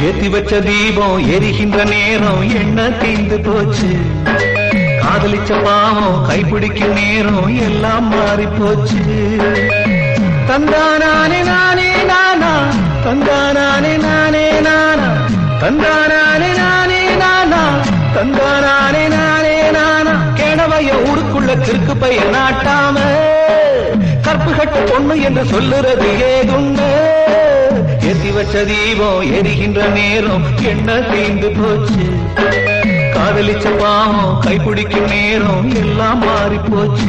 ஏத்தி வச்ச தீபம் எரிகின்ற நேரம் என்ன தீந்து போச்சு காதலிச்ச பாவம் கைப்பிடிக்கும் நேரம் எல்லாம் மாறி போச்சு தந்தானானே நானே நானா தந்தானானே நானே நானா தந்தானானே நானே நானா தந்தானானே நானே நானா கேணவைய ஊருக்குள்ள கிறுக்கு பையன் நாட்டாம கற்பு கட்ட பொண்ணு என்று சொல்லுறது ஏதுண்டு ஏத்தி வச்ச தீபம் எரிகின்ற நேரம் என்ன தீந்து போச்சு காதலிச்ச பாவம் கைப்பிடிக்கும் நேரம் எல்லாம் மாறி போச்சு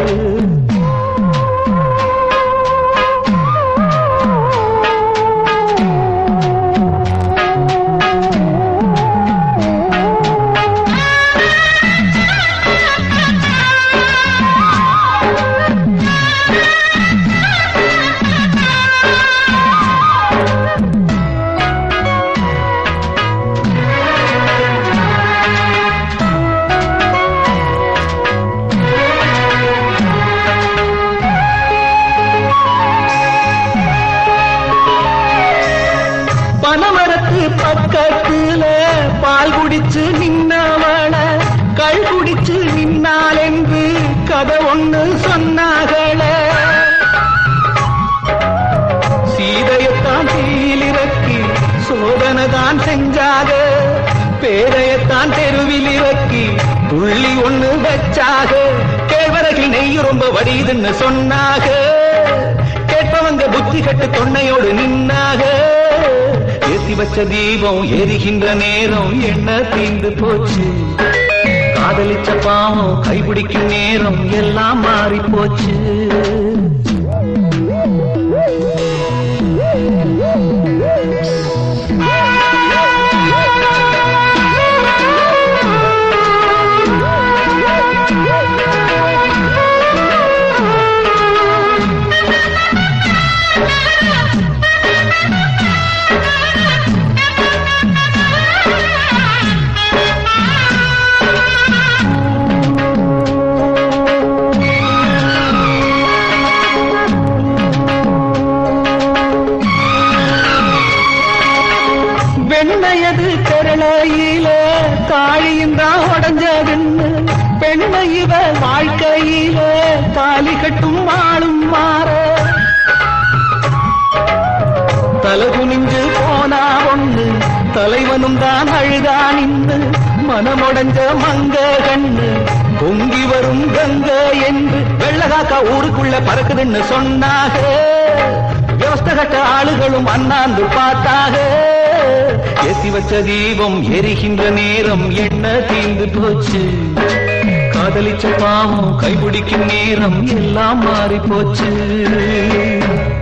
பனமரத்து பக்கத்துல பால் குடிச்சு நின்னவள கள் குடிச்சு நின்னாள் என்று கதை ஒண்ணு சொன்னாகளே சீதையத்தான் தீயிலிறக்கி சோதனை தான் செஞ்சாக பேரையத்தான் தெருவில் இறக்கி புள்ளி ஒண்ணு வச்சாக கேழ்வரகில் நெய் ரொம்ப வடியுதுன்னு சொன்னாக கேட்பவங்க புத்தி கட்டு தொன்னையோடு நின்னாக ஏத்தி வச்ச தீபம் எரிகின்ற நேரம் என்ன தீந்து போச்சு காதலிச்ச பாவம் கைப்பிடிக்கும் நேரம் எல்லாம் மாறி போச்சு வெண்ணையது கரளையில தாழியும் தான் உடஞ்சதுன்னு பெண்ணை இவ வாழ்க்கையில தாலி கட்டும் ஆளும் மாற தலை குனிஞ்சு போனா ஒண்ணு தலைவனும் தான் அழுதா நின்று மனமுடைஞ்ச மங்க கண்ணு பொங்கி வரும் கங்க என்று வெள்ளகாக்கா ஊருக்குள்ள பறக்குதுன்னு சொன்னாக விவஸ்த கட்ட ஆளுகளும் அண்ணாந்து பார்த்தாக ஏத்தி வச்ச தீபம் எரிகின்ற நேரம் என்ன தீந்து போச்சு காதலிச்ச பாவம் கைப்பிடிக்கும் நேரம் எல்லாம் மாறி போச்சு